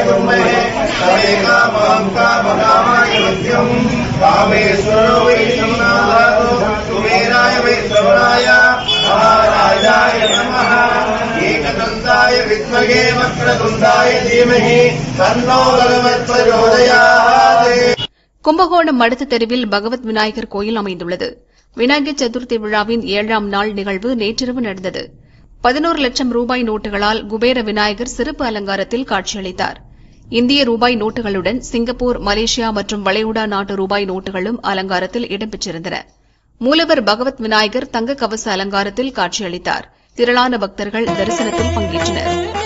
कुर्महे तवे कामं कामकामाय मध्यम् कामेश्वरो वै शमनादातो कुबेराय वै श्रवणाय महाराजाय नमः एकदन्ताय विद्महे वक्रतुण्डाय धीमहि तन्नो भगवत् प्रचोदयात् கும்பகோணம் மடுத்து தெருவில் பகவத் விநாயகர் கோயில் அமைந்துள்ளது விநாயகர் சதுர்த்தி விழாவின் ஏழாம் நாள் நிகழ்வு நேற்றிரவு நடந்தது பதினோரு லட்சம் ரூபாய் நோட்டுகளால் குபேர விநாயகர் சிறப்பு அலங்காரத்தில் காட்சியளித்தார் இந்திய ரூபாய் நோட்டுகளுடன் சிங்கப்பூர் மலேசியா மற்றும் வளைகுடா நாட்டு ரூபாய் நோட்டுகளும் அலங்காரத்தில் இடம்பெற்றிருந்தன மூலவர் பகவத் விநாயகர் தங்க கவச அலங்காரத்தில் காட்சியளித்தார் திரளான பக்தர்கள் தரிசனத்தில் பங்கேற்றனர்